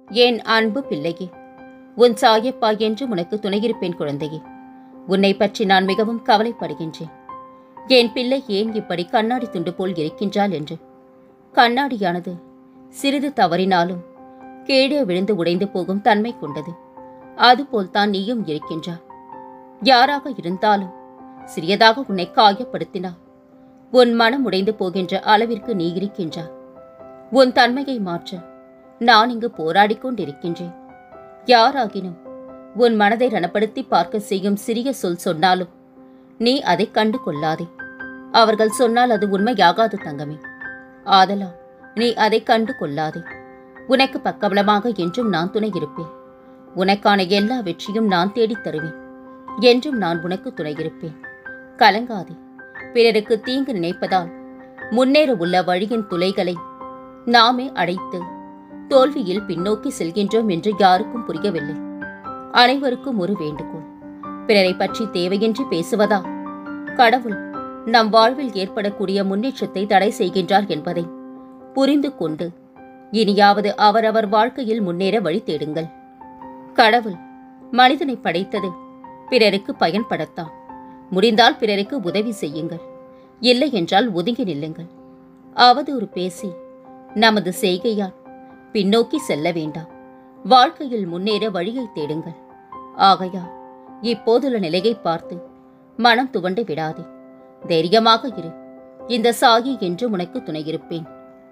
என் அன்பு பிள்ளையே உன் சாயப்பா என்று உனக்கு துணையிருப்பேன் குழந்தையே உன்னை பற்றி நான் மிகவும் கவலைப்படுகின்றேன் என் பிள்ளை ஏன் இப்படி கண்ணாடி துண்டு போல் இருக்கின்றாள் என்று கண்ணாடியானது சிறிது தவறினாலும் கீழே விழுந்து உடைந்து போகும் தன்மை கொண்டது அதுபோல் தான் நீயும் இருக்கின்றாய் யாராக இருந்தாலும் சிறியதாக உன்னை காயப்படுத்தினார் உன் மனம் உடைந்து போகின்ற அளவிற்கு நீ இருக்கின்றாய் உன் தன்மையை மாற்ற நான் இங்கு போராடிக் கொண்டிருக்கின்றேன் யாராகினும் உன் மனதை ரணப்படுத்தி பார்க்க செய்யும் சிறிய சொல் சொன்னாலும் நீ அதை கண்டு கொள்ளாதே அவர்கள் சொன்னால் அது உண்மையாகாது தங்கமே ஆதலால் நீ அதை கண்டு கொள்ளாதே உனக்கு பக்கபலமாக என்றும் நான் துணை இருப்பேன் உனக்கான எல்லா வெற்றியும் நான் தேடித் தருவேன் என்றும் நான் உனக்கு துணை இருப்பேன் கலங்காதே பிறருக்கு தீங்கு நினைப்பதால் முன்னேற உள்ள வழியின் துளைகளை நாமே அடைத்து தோல்வியில் பின்னோக்கி செல்கின்றோம் என்று யாருக்கும் புரியவில்லை அனைவருக்கும் ஒரு வேண்டுகோள் பிறரை பற்றி தேவையின்றி பேசுவதா கடவுள் நம் வாழ்வில் ஏற்படக்கூடிய முன்னேற்றத்தை தடை செய்கின்றார் என்பதை புரிந்து கொண்டு இனியாவது அவரவர் வாழ்க்கையில் முன்னேற வழி தேடுங்கள் கடவுள் மனிதனை படைத்தது பிறருக்கு பயன்படத்தான் முடிந்தால் பிறருக்கு உதவி செய்யுங்கள் இல்லை என்றால் ஒதுங்கி நில்லுங்கள் அவதூறு பேசி நமது செய்கையால் பின்னோக்கி செல்ல வேண்டாம் வாழ்க்கையில் முன்னேற வழியை தேடுங்கள் ஆகையால் இப்போதுள்ள நிலையை பார்த்து மனம் துவண்டு விடாதே தைரியமாக இரு இந்த சாகி என்று உனக்கு துணையிருப்பேன்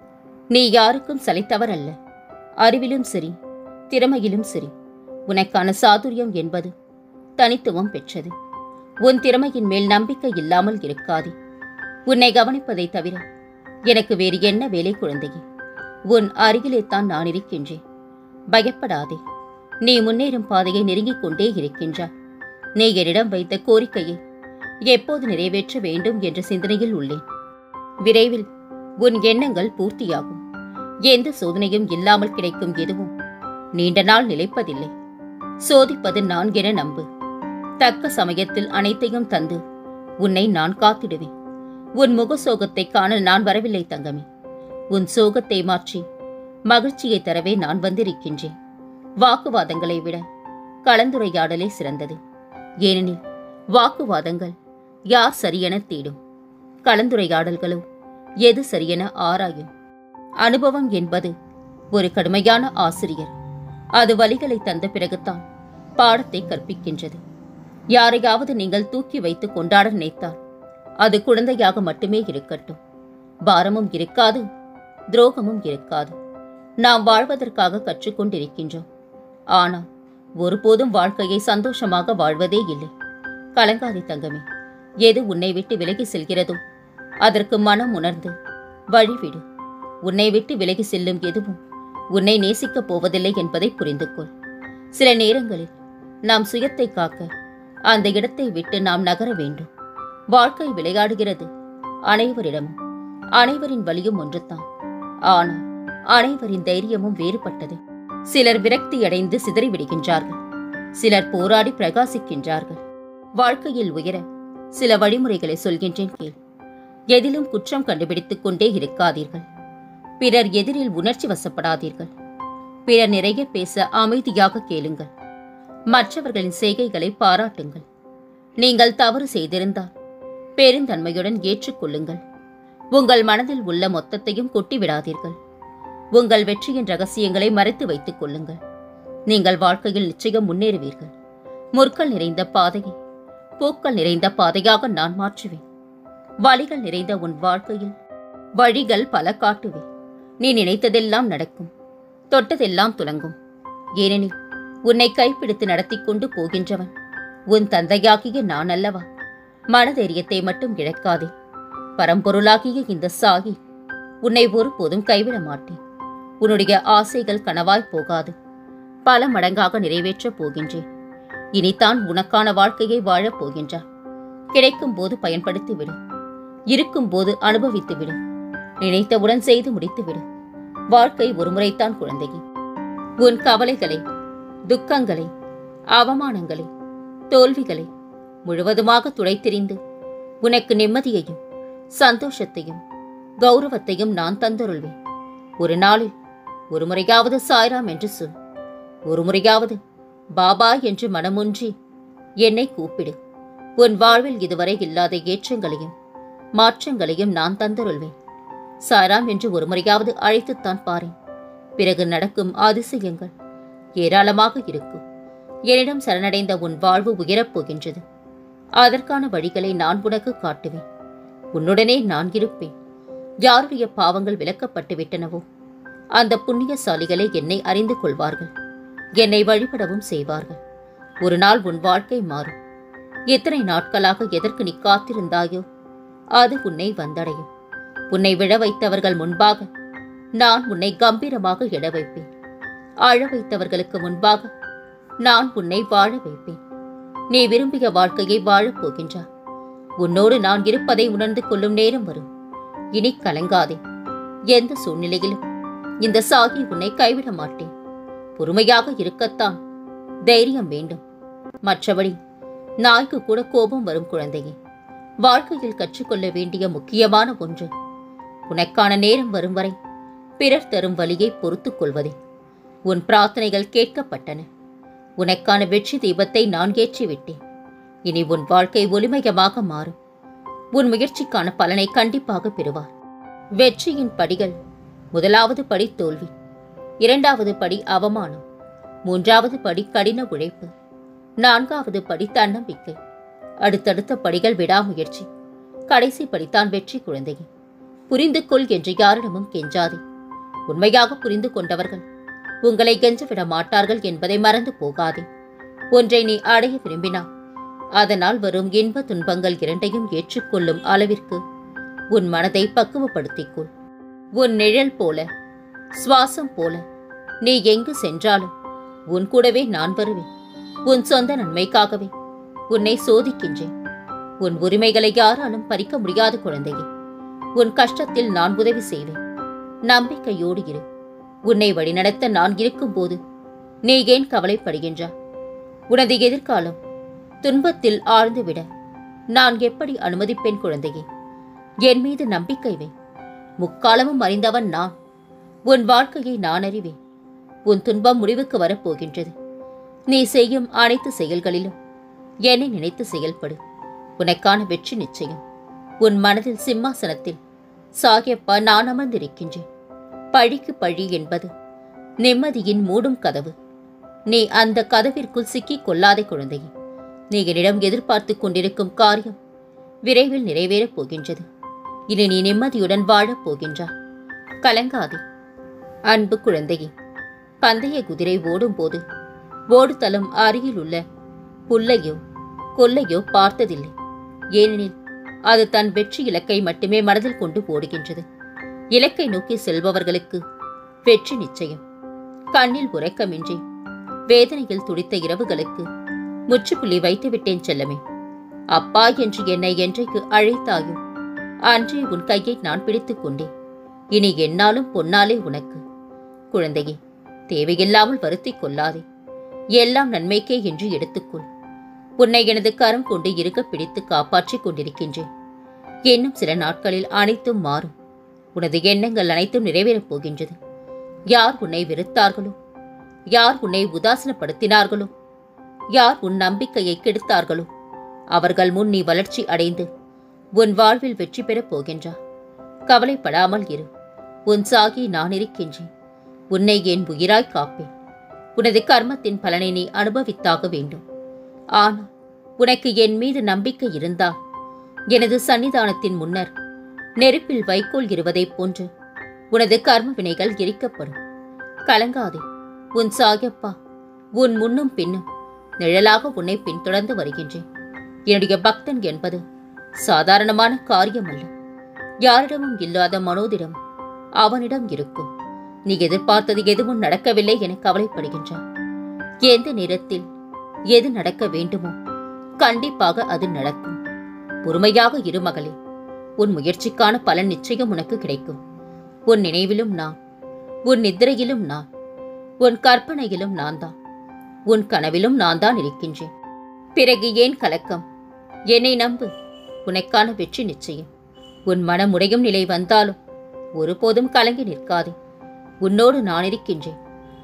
நீ யாருக்கும் சலைத்தவர் அல்ல அறிவிலும் சரி திறமையிலும் சரி உனக்கான சாதுரியம் என்பது தனித்துவம் பெற்றது உன் திறமையின் மேல் நம்பிக்கை இல்லாமல் இருக்காதே உன்னை கவனிப்பதை தவிர எனக்கு வேறு என்ன வேலை குழந்தையே உன் அருகிலே தான் நான் இருக்கின்றேன் பயப்படாதே நீ முன்னேறும் பாதையை நெருங்கிக் கொண்டே இருக்கின்றாய் நீ என்னிடம் வைத்த கோரிக்கையை எப்போது நிறைவேற்ற வேண்டும் என்ற சிந்தனையில் உள்ளேன் விரைவில் உன் எண்ணங்கள் பூர்த்தியாகும் எந்த சோதனையும் இல்லாமல் கிடைக்கும் எதுவும் நீண்ட நாள் நிலைப்பதில்லை சோதிப்பது நான் என நம்பு தக்க சமயத்தில் அனைத்தையும் தந்து உன்னை நான் காத்திடுவேன் உன் முக சோகத்தை காண நான் வரவில்லை தங்கமே உன் சோகத்தை மாற்றி மகிழ்ச்சியை தரவே நான் வந்திருக்கின்றேன் வாக்குவாதங்களை விட கலந்துரையாடலே சிறந்தது ஏனெனில் வாக்குவாதங்கள் யார் சரியென தேடும் கலந்துரையாடல்களோ எது சரியென ஆராயும் அனுபவம் என்பது ஒரு கடுமையான ஆசிரியர் அது வழிகளை தந்த பிறகுதான் பாடத்தை கற்பிக்கின்றது யாரையாவது நீங்கள் தூக்கி வைத்து கொண்டாட நினைத்தால் அது குழந்தையாக மட்டுமே இருக்கட்டும் பாரமும் இருக்காது துரோகமும் இருக்காது நாம் வாழ்வதற்காக கற்றுக்கொண்டிருக்கின்றோம் ஆனால் ஒருபோதும் வாழ்க்கையை சந்தோஷமாக வாழ்வதே இல்லை கலங்காதே தங்கமே எது உன்னை விட்டு விலகி செல்கிறதோ அதற்கு மனம் உணர்ந்து வழிவிடு உன்னை விட்டு விலகி செல்லும் எதுவும் உன்னை நேசிக்கப் போவதில்லை என்பதை புரிந்து கொள் சில நேரங்களில் நாம் சுயத்தை காக்க அந்த இடத்தை விட்டு நாம் நகர வேண்டும் வாழ்க்கை விளையாடுகிறது அனைவரிடமும் அனைவரின் வழியும் ஒன்றுதான் ஆனால் அனைவரின் தைரியமும் வேறுபட்டது சிலர் விரக்தியடைந்து சிதறிவிடுகின்றார்கள் சிலர் போராடி பிரகாசிக்கின்றார்கள் வாழ்க்கையில் உயர சில வழிமுறைகளை சொல்கின்றேன் கேள் எதிலும் குற்றம் கண்டுபிடித்துக் கொண்டே இருக்காதீர்கள் பிறர் எதிரில் உணர்ச்சி வசப்படாதீர்கள் பிறர் நிறைய பேச அமைதியாக கேளுங்கள் மற்றவர்களின் செய்கைகளை பாராட்டுங்கள் நீங்கள் தவறு செய்திருந்தால் பெருந்தன்மையுடன் ஏற்றுக்கொள்ளுங்கள் உங்கள் மனதில் உள்ள மொத்தத்தையும் கொட்டிவிடாதீர்கள் உங்கள் வெற்றியின் ரகசியங்களை மறைத்து வைத்துக் கொள்ளுங்கள் நீங்கள் வாழ்க்கையில் நிச்சயம் முன்னேறுவீர்கள் முற்கள் நிறைந்த பாதையை பூக்கள் நிறைந்த பாதையாக நான் மாற்றுவேன் வழிகள் நிறைந்த உன் வாழ்க்கையில் வழிகள் பல காட்டுவேன் நீ நினைத்ததெல்லாம் நடக்கும் தொட்டதெல்லாம் துலங்கும் ஏனெனில் உன்னை கைப்பிடித்து நடத்தி கொண்டு போகின்றவன் உன் தந்தையாகிய நான் அல்லவா மனதைரியத்தை மட்டும் இழக்காதே பரம்பொருளாகிய இந்த சாகி உன்னை ஒருபோதும் கைவிட மாட்டேன் உன்னுடைய ஆசைகள் கனவாய் போகாது பல மடங்காக நிறைவேற்றப் போகின்றேன் இனித்தான் உனக்கான வாழ்க்கையை வாழப் போகின்றார் கிடைக்கும் போது பயன்படுத்தி விடு இருக்கும் போது அனுபவித்து விடு நினைத்தவுடன் செய்து முடித்து விடு வாழ்க்கை ஒருமுறைத்தான் குழந்தையே உன் கவலைகளை துக்கங்களை அவமானங்களை தோல்விகளை முழுவதுமாக துடைத்தெறிந்து உனக்கு நிம்மதியையும் சந்தோஷத்தையும் கௌரவத்தையும் நான் தந்தருள்வேன் ஒரு நாளில் ஒரு முறையாவது சாய்ராம் என்று சொல் ஒரு முறையாவது பாபா என்று மனமுன்றி என்னை கூப்பிடு உன் வாழ்வில் இதுவரை இல்லாத ஏற்றங்களையும் மாற்றங்களையும் நான் தந்தருள்வேன் சாராம் என்று ஒரு முறையாவது அழைத்துத்தான் பாரேன் பிறகு நடக்கும் அதிசயங்கள் ஏராளமாக இருக்கும் என்னிடம் சரணடைந்த உன் வாழ்வு உயரப் போகின்றது அதற்கான வழிகளை நான் உனக்கு காட்டுவேன் உன்னுடனே நான் இருப்பேன் யாருடைய பாவங்கள் விலக்கப்பட்டு விட்டனவோ அந்த புண்ணியசாலிகளே என்னை அறிந்து கொள்வார்கள் என்னை வழிபடவும் செய்வார்கள் ஒரு நாள் உன் வாழ்க்கை மாறும் எத்தனை நாட்களாக எதற்கு நீ காத்திருந்தாயோ அது உன்னை வந்தடையும் உன்னை விழ வைத்தவர்கள் முன்பாக நான் உன்னை கம்பீரமாக எழ வைப்பேன் அழ வைத்தவர்களுக்கு முன்பாக நான் உன்னை வாழ வைப்பேன் நீ விரும்பிய வாழ்க்கையை வாழப் போகின்றாய் உன்னோடு நான் இருப்பதை உணர்ந்து கொள்ளும் நேரம் வரும் இனி கலங்காதே எந்த சூழ்நிலையிலும் இந்த சாகி உன்னை கைவிட மாட்டேன் பொறுமையாக இருக்கத்தான் தைரியம் வேண்டும் மற்றபடி நாய்க்கு கூட கோபம் வரும் குழந்தையே வாழ்க்கையில் கற்றுக்கொள்ள வேண்டிய முக்கியமான ஒன்று உனக்கான நேரம் வரும் வரை பிறர் தரும் வழியை பொறுத்துக் கொள்வதே உன் பிரார்த்தனைகள் கேட்கப்பட்டன உனக்கான வெற்றி தீபத்தை நான் ஏற்றிவிட்டேன் இனி உன் வாழ்க்கை ஒளிமயமாக மாறும் உன் முயற்சிக்கான பலனை கண்டிப்பாக பெறுவார் வெற்றியின் படிகள் முதலாவது படி தோல்வி இரண்டாவது படி அவமானம் மூன்றாவது படி கடின உழைப்பு நான்காவது படி தன்னம்பிக்கை அடுத்தடுத்த படிகள் விடாமுயற்சி கடைசி படித்தான் வெற்றி குழந்தையே புரிந்து கொள் என்று யாரிடமும் கெஞ்சாதே உண்மையாக புரிந்து கொண்டவர்கள் உங்களை கெஞ்ச விட மாட்டார்கள் என்பதை மறந்து போகாதே ஒன்றை நீ அடைய விரும்பினாய் அதனால் வரும் இன்ப துன்பங்கள் இரண்டையும் ஏற்றுக்கொள்ளும் அளவிற்கு உன் மனதை பக்குவப்படுத்திக் கொள் உன் நிழல் போல சுவாசம் போல நீ எங்கு சென்றாலும் உன் கூடவே நான் வருவேன் உன் சொந்த நன்மைக்காகவே உன்னை சோதிக்கின்றேன் உன் உரிமைகளை யாராலும் பறிக்க முடியாத குழந்தையே உன் கஷ்டத்தில் நான் உதவி செய்வேன் நம்பிக்கையோடு இரு உன்னை வழிநடத்த நான் இருக்கும்போது நீ ஏன் கவலைப்படுகின்றாய் உனது எதிர்காலம் துன்பத்தில் ஆழ்ந்துவிட நான் எப்படி அனுமதிப்பேன் குழந்தையே என் மீது நம்பிக்கை வை முக்காலமும் அறிந்தவன் நான் உன் வாழ்க்கையை நான் அறிவேன் உன் துன்பம் முடிவுக்கு வரப்போகின்றது நீ செய்யும் அனைத்து செயல்களிலும் என்னை நினைத்து செயல்படு உனக்கான வெற்றி நிச்சயம் உன் மனதில் சிம்மாசனத்தில் சாகியப்பா நான் அமர்ந்திருக்கின்றேன் பழிக்கு பழி என்பது நிம்மதியின் மூடும் கதவு நீ அந்த கதவிற்குள் சிக்கிக் கொள்ளாதே குழந்தையே நீ என்னிடம் எதிர்பார்த்து கொண்டிருக்கும் காரியம் விரைவில் நிறைவேறப் போகின்றது இனி நீ நிம்மதியுடன் வாழப் போகின்றாய் கலங்காதே அன்பு குழந்தையே பந்தய குதிரை ஓடும்போது ஓடுதளம் அருகில் உள்ள புல்லையோ கொல்லையோ பார்த்ததில்லை ஏனெனில் அது தன் வெற்றி இலக்கை மட்டுமே மனதில் கொண்டு ஓடுகின்றது இலக்கை நோக்கி செல்பவர்களுக்கு வெற்றி நிச்சயம் கண்ணில் உறக்கமின்றி வேதனையில் துடித்த இரவுகளுக்கு முற்றுப்புள்ளி வைத்துவிட்டேன் செல்லமே அப்பா என்று என்னை என்றைக்கு அழைத்தாயோ அன்றே உன் கையை நான் பிடித்துக் கொண்டேன் இனி என்னாலும் பொன்னாலே உனக்கு குழந்தையே தேவையில்லாமல் வருத்திக் கொள்ளாதே எல்லாம் நன்மைக்கே என்று எடுத்துக்கொள் உன்னை எனது கரம் கொண்டு இருக்க பிடித்து காப்பாற்றிக் கொண்டிருக்கின்றேன் இன்னும் சில நாட்களில் அனைத்தும் மாறும் உனது எண்ணங்கள் அனைத்தும் நிறைவேறப் போகின்றது யார் உன்னை வெறுத்தார்களோ யார் உன்னை உதாசனப்படுத்தினார்களோ யார் உன் நம்பிக்கையை கெடுத்தார்களோ அவர்கள் முன் நீ வளர்ச்சி அடைந்து உன் வாழ்வில் வெற்றி பெறப் போகின்றாய் கவலைப்படாமல் இரு உன் சாகி நான் இருக்கின்றேன் உன்னை என் உயிராய் காப்பேன் உனது கர்மத்தின் பலனை நீ அனுபவித்தாக வேண்டும் ஆனால் உனக்கு என் மீது நம்பிக்கை இருந்தால் எனது சன்னிதானத்தின் முன்னர் நெருப்பில் வைக்கோல் இருவதைப் போன்று உனது கர்ம வினைகள் எரிக்கப்படும் கலங்காதே உன் சாயப்பா உன் முன்னும் பின்னும் நிழலாக உன்னை பின்தொடர்ந்து வருகின்றேன் என்னுடைய பக்தன் என்பது சாதாரணமான காரியமல்ல யாரிடமும் இல்லாத மனோதிடம் அவனிடம் இருக்கும் நீ எதிர்பார்த்தது எதுவும் நடக்கவில்லை என கவலைப்படுகின்றான் எந்த நேரத்தில் எது நடக்க வேண்டுமோ கண்டிப்பாக அது நடக்கும் பொறுமையாக இரு மகளே உன் முயற்சிக்கான பலன் நிச்சயம் உனக்கு கிடைக்கும் உன் நினைவிலும் நான் உன் நித்திரையிலும் நான் உன் கற்பனையிலும் நான் தான் உன் கனவிலும் நான் தான் இருக்கின்றேன் பிறகு ஏன் கலக்கம் என்னை நம்பு உனக்கான வெற்றி நிச்சயம் உன் மனம் உடையும் நிலை வந்தாலும் ஒருபோதும் கலங்கி நிற்காதே உன்னோடு நான் இருக்கின்றேன்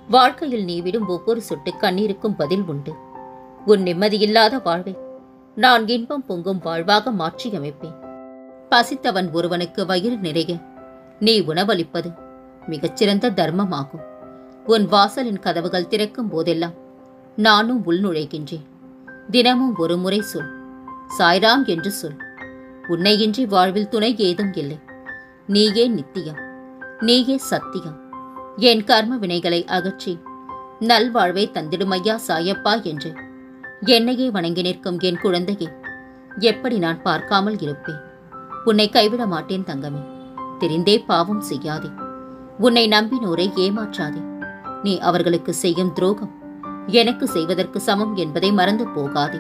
வாழ்க்கையில் நீ விடும் ஒவ்வொரு சொட்டு கண்ணீருக்கும் பதில் உண்டு உன் நிம்மதியில்லாத வாழ்வை நான் இன்பம் பொங்கும் வாழ்வாக மாற்றியமைப்பேன் பசித்தவன் ஒருவனுக்கு வயிறு நிறைய நீ உணவளிப்பது மிகச்சிறந்த தர்மமாகும் உன் வாசலின் கதவுகள் திறக்கும் போதெல்லாம் நானும் உள்நுழைகின்றேன் தினமும் ஒரு முறை சொல் சாய்ராம் என்று சொல் உன்னையின்றி வாழ்வில் துணை ஏதும் இல்லை நீயே நித்தியம் நீயே சத்தியம் என் கர்ம வினைகளை அகற்றி நல்வாழ்வை தந்திடுமையா சாயப்பா என்று என்னையே வணங்கி நிற்கும் என் குழந்தையை எப்படி நான் பார்க்காமல் இருப்பேன் உன்னை கைவிட மாட்டேன் தங்கமே தெரிந்தே பாவம் செய்யாதே உன்னை நம்பினோரை ஏமாற்றாதே நீ அவர்களுக்கு செய்யும் துரோகம் எனக்கு செய்வதற்கு சமம் என்பதை மறந்து போகாதே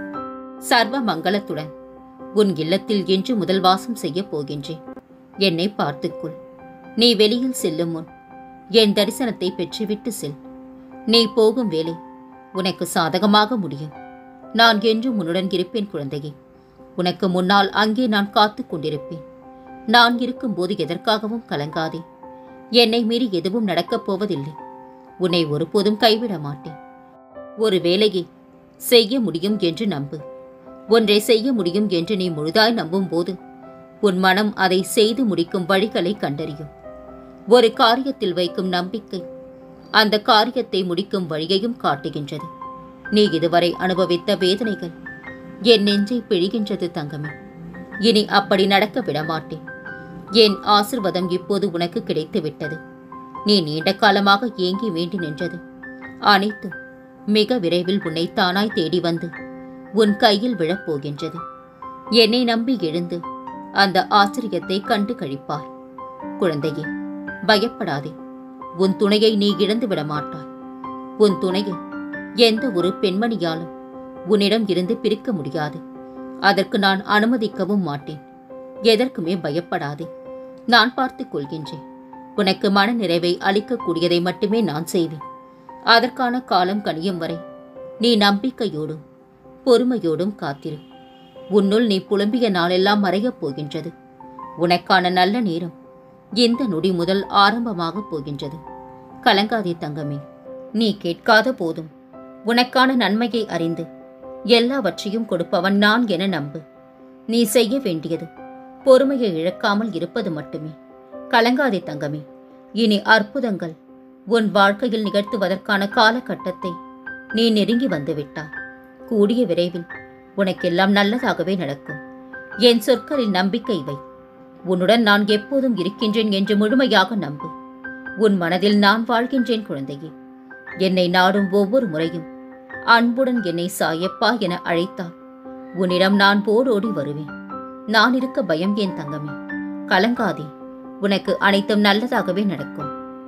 சர்வ மங்களத்துடன் உன் இல்லத்தில் என்று முதல் வாசம் செய்யப் போகின்றேன் என்னை பார்த்துக்கொள் நீ வெளியில் செல்லும் முன் என் தரிசனத்தை பெற்றுவிட்டு செல் நீ போகும் வேலை உனக்கு சாதகமாக முடியும் நான் என்றும் உன்னுடன் இருப்பேன் குழந்தையே உனக்கு முன்னால் அங்கே நான் காத்துக் கொண்டிருப்பேன் நான் இருக்கும்போது எதற்காகவும் கலங்காதே என்னை மீறி எதுவும் நடக்கப் போவதில்லை உன்னை ஒருபோதும் கைவிட மாட்டேன் ஒரு வேலையை செய்ய முடியும் என்று நம்பு ஒன்றை செய்ய முடியும் என்று நீ முழுதாய் நம்பும்போது உன் மனம் அதை செய்து முடிக்கும் வழிகளை கண்டறியும் ஒரு காரியத்தில் வைக்கும் நம்பிக்கை அந்த காரியத்தை முடிக்கும் வழியையும் காட்டுகின்றது நீ இதுவரை அனுபவித்த வேதனைகள் என் நெஞ்சை பிழிகின்றது தங்கமே இனி அப்படி நடக்க விடமாட்டேன் என் ஆசிர்வாதம் இப்போது உனக்கு கிடைத்து விட்டது நீ நீண்ட காலமாக ஏங்கி வேண்டி நின்றது அனைத்தும் மிக விரைவில் உன்னை தானாய் தேடி வந்து உன் கையில் விழப்போகின்றது என்னை நம்பி எழுந்து அந்த ஆச்சரியத்தை கண்டு கழிப்பாய் குழந்தையே பயப்படாதே உன் துணையை நீ இழந்து விட மாட்டாய் உன் துணையை எந்த ஒரு பெண்மணியாலும் உன்னிடம் இருந்து பிரிக்க முடியாது அதற்கு நான் அனுமதிக்கவும் மாட்டேன் எதற்குமே பயப்படாதே நான் பார்த்துக் கொள்கின்றேன் உனக்கு மன நிறைவை அளிக்கக்கூடியதை மட்டுமே நான் செய்வேன் அதற்கான காலம் கனியும் வரை நீ நம்பிக்கையோடும் பொறுமையோடும் காத்திரு உன்னுள் நீ புலம்பிய நாளெல்லாம் மறையப் போகின்றது உனக்கான நல்ல நேரம் இந்த நொடி முதல் ஆரம்பமாகப் போகின்றது கலங்காதே தங்கமே நீ கேட்காத போதும் உனக்கான நன்மையை அறிந்து எல்லாவற்றையும் கொடுப்பவன் நான் என நம்பு நீ செய்ய வேண்டியது பொறுமையை இழக்காமல் இருப்பது மட்டுமே கலங்காதே தங்கமே இனி அற்புதங்கள் உன் வாழ்க்கையில் நிகழ்த்துவதற்கான காலகட்டத்தை நீ நெருங்கி வந்துவிட்டாய் கூடிய விரைவில் உனக்கெல்லாம் நல்லதாகவே நடக்கும் என் சொற்களில் நம்பிக்கை வை உன்னுடன் நான் எப்போதும் இருக்கின்றேன் என்று முழுமையாக நம்பு உன் மனதில் நான் வாழ்கின்றேன் குழந்தையே என்னை நாடும் ஒவ்வொரு முறையும் அன்புடன் என்னை சாயப்பா என அழைத்தால் உன்னிடம் நான் போடோடி வருவேன் நான் இருக்க பயம் ஏன் தங்கமே கலங்காதே உனக்கு அனைத்தும் நல்லதாகவே நடக்கும்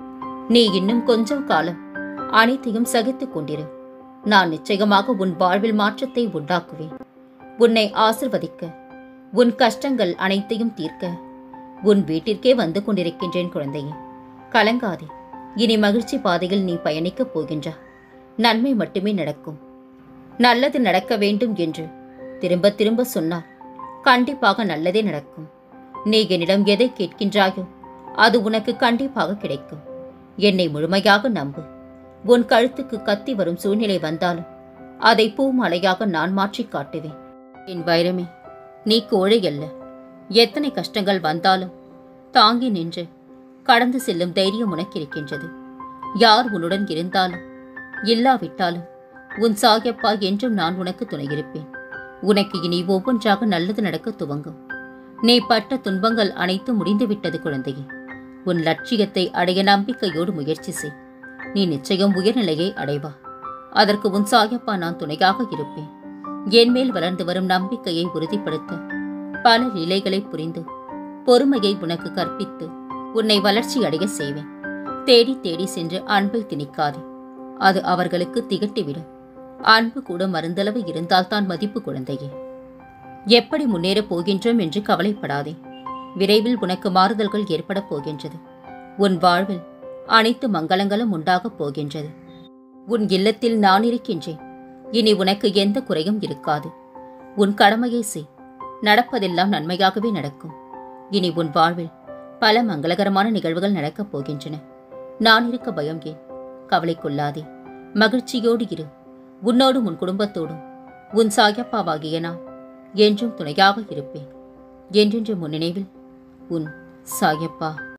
நீ இன்னும் கொஞ்சம் காலம் அனைத்தையும் சகித்துக் கொண்டிரு நான் நிச்சயமாக உன் வாழ்வில் மாற்றத்தை உண்டாக்குவேன் உன்னை ஆசிர்வதிக்க உன் கஷ்டங்கள் அனைத்தையும் தீர்க்க உன் வீட்டிற்கே வந்து கொண்டிருக்கின்றேன் குழந்தையே கலங்காதே இனி மகிழ்ச்சி பாதையில் நீ பயணிக்கப் போகின்றா நன்மை மட்டுமே நடக்கும் நல்லது நடக்க வேண்டும் என்று திரும்ப திரும்ப சொன்னார் கண்டிப்பாக நல்லதே நடக்கும் நீ என்னிடம் எதை கேட்கின்றாயோ அது உனக்கு கண்டிப்பாக கிடைக்கும் என்னை முழுமையாக நம்பு உன் கழுத்துக்கு கத்தி வரும் சூழ்நிலை வந்தாலும் அதை பூமலையாக நான் மாற்றிக் காட்டுவேன் என் வைரமே நீ கோழை அல்ல எத்தனை கஷ்டங்கள் வந்தாலும் தாங்கி நின்று கடந்து செல்லும் தைரியம் உனக்கு இருக்கின்றது யார் உன்னுடன் இருந்தாலும் இல்லாவிட்டாலும் உன் சாயப்பா என்றும் நான் உனக்கு துணையிருப்பேன் உனக்கு இனி ஒவ்வொன்றாக நல்லது நடக்க துவங்கும் நீ பட்ட துன்பங்கள் அனைத்தும் முடிந்துவிட்டது குழந்தையே உன் லட்சியத்தை அடைய நம்பிக்கையோடு முயற்சி செய் நீ நிச்சயம் உயர்நிலையை அடைவா அதற்கு உன் சாயப்பா நான் துணையாக இருப்பேன் என் மேல் வளர்ந்து வரும் நம்பிக்கையை உறுதிப்படுத்த பல நிலைகளை புரிந்து பொறுமையை உனக்கு கற்பித்து உன்னை வளர்ச்சி அடைய செய்வேன் தேடி தேடி சென்று அன்பை திணிக்காதே அது அவர்களுக்கு திகட்டிவிடும் அன்பு கூட மருந்தளவு இருந்தால்தான் மதிப்பு குழந்தையே எப்படி முன்னேறப் போகின்றோம் என்று கவலைப்படாதே விரைவில் உனக்கு மாறுதல்கள் ஏற்படப் போகின்றது உன் வாழ்வில் அனைத்து மங்களங்களும் உண்டாகப் போகின்றது உன் இல்லத்தில் நான் இருக்கின்றேன் இனி உனக்கு எந்த குறையும் இருக்காது உன் கடமையை செய் நடப்பதெல்லாம் நன்மையாகவே நடக்கும் இனி உன் வாழ்வில் பல மங்களகரமான நிகழ்வுகள் நடக்கப் போகின்றன நான் இருக்க பயம் ஏன் கவலை கொள்ளாதே மகிழ்ச்சியோடு இரு உன்னோடும் உன் குடும்பத்தோடும் உன் சாயப்பாவாகிய நான் என்றும் துணையாக இருப்பேன் என்றென்று முன் நினைவில் உன் சாயப்பா